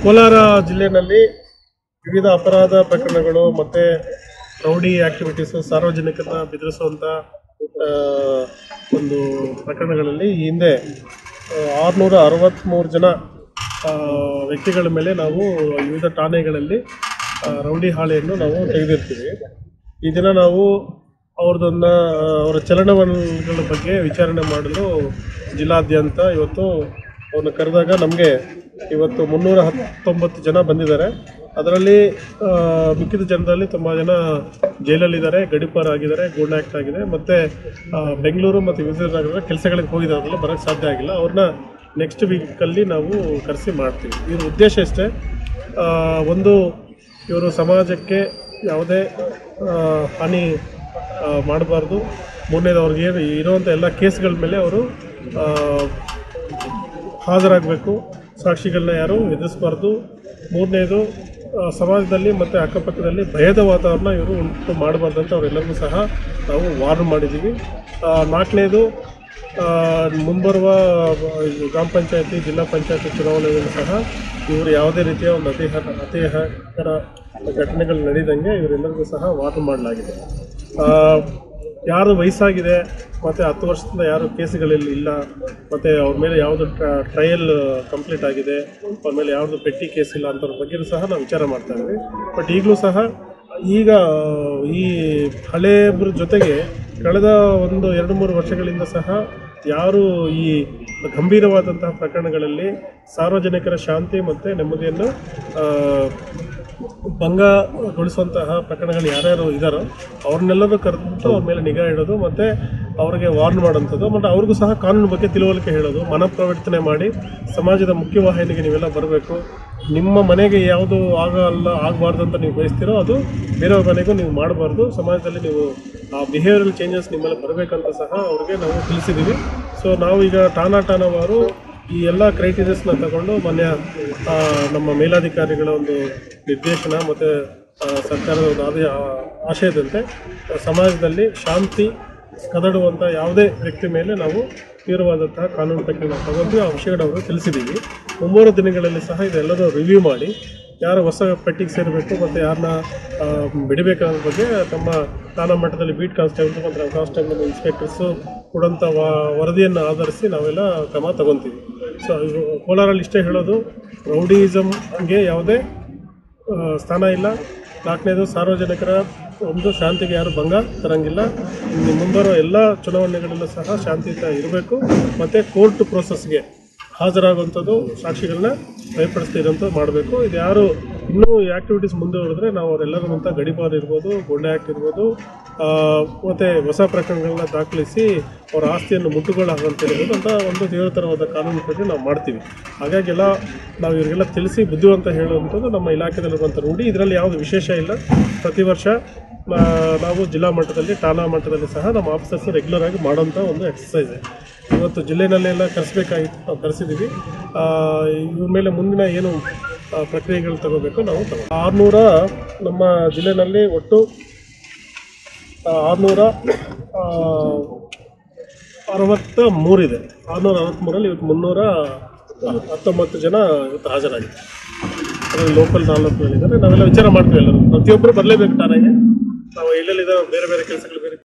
ಕೋಲಾರ ಜಿಲ್ಲೆಯಲ್ಲಿ ವಿವಿಧ ಅಪರಾಧ ಪ್ರಕರಣಗಳು ಮತ್ತೆ ರೌಡಿ ಆಕ್ಟಿವಿಟೀಸು ಸಾರ್ವಜನಿಕರನ್ನ ಬೆದರಿಸುವಂಥ ಆ, ಒಂದು ಪ್ರಕರಣಗಳಲ್ಲಿ ಈ ಹಿಂದೆ ಆರುನೂರ ಅರವತ್ತ್ಮೂರು ಜನ ಆ, ವ್ಯಕ್ತಿಗಳ ಮೇಲೆ ನಾವು ವಿವಿಧ ಠಾಣೆಗಳಲ್ಲಿ ಆ, ರೌಡಿ ಹಾಳೆಯನ್ನು ನಾವು ತೆಗೆದಿರ್ತೀವಿ ಈ ದಿನ ನಾವು ಅವ್ರದನ್ನ ಅವರ ಚಲನವಲನಗಳ ಬಗ್ಗೆ ವಿಚಾರಣೆ ಮಾಡಲು ಜಿಲ್ಲಾದ್ಯಂತ ಇವತ್ತು ಅವ್ರನ್ನ ಕರೆದಾಗ ನಮಗೆ ಇವತ್ತು ಮುನ್ನೂರ ಹತ್ತೊಂಬತ್ತು ಜನ ಬಂದಿದ್ದಾರೆ ಅದರಲ್ಲಿ ಆ, ಮಿಕ್ಕಿದ ಜನರಲ್ಲಿ ತುಂಬ ಜನ ಜೈಲಲ್ಲಿದ್ದಾರೆ ಗಡಿಪಾರ ಆಗಿದ್ದಾರೆ ಗೂಂಡ್ ಆ್ಯಕ್ಟ್ ಆಗಿದೆ ಮತ್ತು ಬೆಂಗಳೂರು ಮತ್ತು ವಿಜಯನಗರ ಕೆಲಸಗಳಿಗೆ ಹೋಗಿದ್ದಾರಲ್ಲ ಬರೋಕ್ಕೆ ಸಾಧ್ಯ ಆಗಿಲ್ಲ ಅವ್ರನ್ನ ನೆಕ್ಸ್ಟ್ ವೀಕಲ್ಲಿ ನಾವು ಕರೆಸಿ ಮಾಡ್ತೀವಿ ಇದ್ರ ಉದ್ದೇಶ ಇಷ್ಟೇ ಆ, ಒಂದು ಇವರು ಸಮಾಜಕ್ಕೆ ಯಾವುದೇ ಆ, ಹಾನಿ ಮಾಡಬಾರ್ದು ಮೂರನೇದು ಅವ್ರಿಗೆ ಏನು ಇರುವಂಥ ಎಲ್ಲ ಕೇಸ್ಗಳ ಮೇಲೆ ಅವರು ಆ, ಹಾಜರಾಗಬೇಕು ಸಾಕ್ಷಿಗಳನ್ನ ಯಾರು ಎದುರಿಸಬಾರ್ದು ಮೂರನೇದು ಆ, ಸಮಾಜದಲ್ಲಿ ಮತ್ತು ಅಕ್ಕಪಕ್ಕದಲ್ಲಿ ಭಯದ ವಾತಾವರಣ ಇವರು ಉಂಟು ಮಾಡಬಾರ್ದು ಅಂತ ಅವರೆಲ್ಲರಿಗೂ ಸಹ ನಾವು ವಾರ್ನ್ ಮಾಡಿದ್ದೀವಿ ಆ, ನಾಲ್ಕನೇದು ಆ, ಮುಂಬರುವ ಇದು ಗ್ರಾಮ ಪಂಚಾಯತಿ ಜಿಲ್ಲಾ ಪಂಚಾಯತಿ ಚುನಾವಣೆಗಳು ಸಹ ಇವರು ಯಾವುದೇ ರೀತಿಯ ಒಂದು ಅತಿಹ ಅತಿಹಕರ ಘಟನೆಗಳು ನಡೆದಂಗೆ ಇವರೆಲ್ಲರಿಗೂ ಸಹ ವಾರ್ನ್ ಮಾಡಲಾಗಿದೆ ಆ, ಯಾರು ವಯಸ್ಸಾಗಿದೆ ಮತ್ತು ಹತ್ತು ವರ್ಷದಿಂದ ಯಾರು ಕೇಸುಗಳಲ್ಲಿ ಇಲ್ಲ ಮತ್ತು ಅವ್ರ ಮೇಲೆ ಯಾವುದು ಟ್ರಯಲ್ ಕಂಪ್ಲೀಟ್ ಆಗಿದೆ ಅವ್ರ ಮೇಲೆ ಯಾವುದು ಪೆಟ್ಟಿ ಕೇಸ್ ಇಲ್ಲ ಅಂಥವ್ರ ಬಗ್ಗೆಯೂ ಸಹ ನಾವು ವಿಚಾರ ಮಾಡ್ತಾ ಇದ್ವಿ ಬಟ್ ಈಗಲೂ ಸಹ ಈಗ ಈ ಹಳೆಯಬ್ರ ಜೊತೆಗೆ ಕಳೆದ ಒಂದು ಎರಡು ಮೂರು ವರ್ಷಗಳಿಂದ ಸಹ ಯಾರು ಈ ಗಂಭೀರವಾದಂತಹ ಪ್ರಕರಣಗಳಲ್ಲಿ ಸಾರ್ವಜನಿಕರ ಶಾಂತಿ ಮತ್ತು ನೆಮ್ಮದಿಯನ್ನು ಆ, ಭಂಗಗೊಳಿಸುವಂತಹ ಪ್ರಕರಣಗಳು ಯಾರ್ಯಾರು ಇದ್ದಾರೋ ಅವ್ರನ್ನೆಲ್ಲರೂ ಕರೆದು ಅವ್ರ ಮೇಲೆ ನಿಗಾ ಇಡೋದು ಮತ್ತು ಅವ್ರಿಗೆ ವಾರ್ನ್ ಮಾಡೋಂಥದ್ದು ಮತ್ತು ಅವ್ರಿಗೂ ಸಹ ಕಾನೂನು ಬಗ್ಗೆ ತಿಳುವಳಿಕೆ ಹೇಳೋದು ಮನಪ್ರವರ್ತನೆ ಮಾಡಿ ಸಮಾಜದ ಮುಖ್ಯವಾಹಿನಿಗೆ ನೀವೆಲ್ಲ ಬರಬೇಕು ನಿಮ್ಮ ಮನೆಗೆ ಯಾವುದು ಆಗಲ್ಲ ಆಗಬಾರ್ದು ಅಂತ ನೀವು ಬಯಸ್ತೀರೋ ಅದು ಬೇರೆಯವ್ರ ಮನೆಗೂ ನೀವು ಮಾಡಬಾರ್ದು ಸಮಾಜದಲ್ಲಿ ನೀವು ಆ ಬಿಹೇವಿಯರಲ್ ಚೇಂಜಸ್ ನಿಮ್ಮಲ್ಲಿ ಬರಬೇಕಂತ ಸಹ ಅವ್ರಿಗೆ ನಾವು ತಿಳಿಸಿದ್ದೀವಿ ಸೊ ನಾವು ಈಗ ಠಾಣಾ ಠಾಣಾವಾರು ಈ ಎಲ್ಲ ಕ್ರೈಟೀರಿಯಸ್ನ ತಗೊಂಡು ಮೊನ್ನೆ ಆ, ನಮ್ಮ ಮೇಲಾಧಿಕಾರಿಗಳ ಒಂದು ನಿರ್ದೇಶನ ಮತ್ತು ಸರ್ಕಾರದ ಒಂದು ಆದೇ ಆ- ಆಶಯದಂತೆ ಆ, ಸಮಾಜದಲ್ಲಿ ಶಾಂತಿ ಕದಡುವಂಥ ಯಾವುದೇ ವ್ಯಕ್ತಿ ಮೇಲೆ ನಾವು ತೀವ್ರವಾದಂತಹ ಕಾನೂನು ಪ್ರಕ್ರಿಯೆ ತಗೊಂಡು ಆ ವಿಷಯಗಳು ಅವರು ತಿಳಿಸಿದ್ದೀವಿ ಮುಂಬರುವ ದಿನಗಳಲ್ಲಿ ಸಹ ಇದೆಲ್ಲರೂ ರಿವ್ಯೂ ಮಾಡಿ ಯಾರು ಹೊಸ ಪಟ್ಟಿಗೆ ಸೇರಬೇಕು ಮತ್ತು ಯಾರನ್ನ ಆ, ಬಿಡಬೇಕಾದ್ರ ಬಗ್ಗೆ ತಮ್ಮ ಠಾಣಾ ಮಟ್ಟದಲ್ಲಿ ಬೀಟ್ ಕಾನ್ಸ್ಟೇಬಲ್ ಮತ್ತು ಕಾನ್ಸ್ಟೇಬಲ್ ಇನ್ಸ್ಪೆಕ್ಟರ್ಸು ಕೊಡೋಂಥ ವ ವರದಿಯನ್ನು ಆಧರಿಸಿ ನಾವೆಲ್ಲ ಕ್ರಮ ತಗೊತೀವಿ ಸೊ ಇದು ಕೋಲಾರಲ್ಲಿ ಇಷ್ಟೇ ಹೇಳೋದು ರೌಡಿಸಮ್ಗೆ ಯಾವುದೇ ಆ, ಸ್ಥಾನ ಇಲ್ಲ ನಾಲ್ಕನೇದು ಸಾರ್ವಜನಿಕರ ಒಂದು ಶಾಂತಿಗೆ ಯಾರು ಭಂಗ ತರಂಗಿಲ್ಲ ಇನ್ನು ಮುಂಬರೋ ಎಲ್ಲ ಚುನಾವಣೆಗಳಲ್ಲೂ ಸಹ ಶಾಂತಿಯುತ ಇರಬೇಕು ಮತ್ತು ಕೋರ್ಟ್ ಪ್ರೋಸೆಸ್ಗೆ ಹಾಜರಾಗುವಂಥದ್ದು ಸಾಕ್ಷಿಗಳನ್ನ ಭಯಪಡಿಸ್ತಾ ಇರೋಂಥದ್ದು ಮಾಡಬೇಕು ಇದು ಯಾರು ಇನ್ನೂ ಈ ಆ್ಯಕ್ಟಿವಿಟೀಸ್ ಮುಂದುವರೆದ್ರೆ ನಾವು ಅವರೆಲ್ಲರ ಅಂತ ಗಡಿಪಾರು ಇರ್ಬೋದು ಗೊಂಡೆ ಆ್ಯಕ್ಟ್ ಇರ್ಬೋದು ಆ, ಮತ್ತೆ ಹೊಸ ಪ್ರಕರಣಗಳನ್ನ ದಾಖಲಿಸಿ ಅವರ ಆಸ್ತಿಯನ್ನು ಮುಟ್ಟುಗೊಳ್ಳಾಗಂತ ಇರ್ಬೋದು ಅಂತ ಒಂದು ತೀವ್ರತರವಾದ ಕಾನೂನು ಪ್ರಕ್ರಿಯೆ ನಾವು ಮಾಡ್ತೀವಿ ಹಾಗಾಗೆಲ್ಲ ನಾವು ಇವರಿಗೆಲ್ಲ ತಿಳಿಸಿ ಬುದ್ಧಿವಂತ ಹೇಳುವಂಥದ್ದು ನಮ್ಮ ಇಲಾಖೆದಲ್ಲಿರುವಂಥ ರೂಢಿ ಇದರಲ್ಲಿ ಯಾವುದು ವಿಶೇಷ ಇಲ್ಲ ಪ್ರತಿ ವರ್ಷ ಆ, ನಾವು ಜಿಲ್ಲಾ ಮಟ್ಟದಲ್ಲಿ ಠಾಣಾ ಮಟ್ಟದಲ್ಲಿ ಸಹ ನಮ್ಮ ಆಫೀಸರ್ಸ್ ರೆಗ್ಯುಲರ್ ಆಗಿ ಮಾಡೋಂಥ ಒಂದು ಎಕ್ಸಸೈಸ್ ಇವತ್ತು ಜಿಲ್ಲೆನಲ್ಲೆಲ್ಲ ಕರೆಸ್ಬೇಕಾಗಿತ್ತು ನಾವು ಕರೆಸಿದ್ದೀವಿ ಆ, ಇವ್ರ ಮೇಲೆ ಮುಂದಿನ ಏನು ಆ, ಪ್ರಕ್ರಿಯೆಗಳು ತಗೋಬೇಕು ನಾವು ತಗೋ ಆರುನೂರ ನಮ್ಮ ಜಿಲ್ಲೆನಲ್ಲಿ ಒಟ್ಟು ಆರುನೂರ ಅರವತ್ತ ಮೂರಿದೆ ಆರುನೂರ ಅರವತ್ತ್ಮೂರಲ್ಲಿ ಇವತ್ತು ಮುನ್ನೂರ ಹತ್ತೊಂಬತ್ತು ಜನ ಇವತ್ತು ಹಾಜರಾಗಿದೆ ಅದರಲ್ಲಿ ಲೋಕಲ್ ನಾಲ್ಕು ಹೇಳಿದ್ದಾರೆ ನಾವೆಲ್ಲ ವಿಚಾರ ಮಾಡ್ತೀವಿ ಎಲ್ಲರೂ ಪ್ರತಿಯೊಬ್ಬರು ಬರಲೇಬೇಕು ಠಾಣೆಗೆ ನಾವು ಎಲ್ಲೆಲ್ಲಿದ್ದಾರೆ ಬೇರೆ ಬೇರೆ ಕೆಲಸಗಳು ಬೇರೆ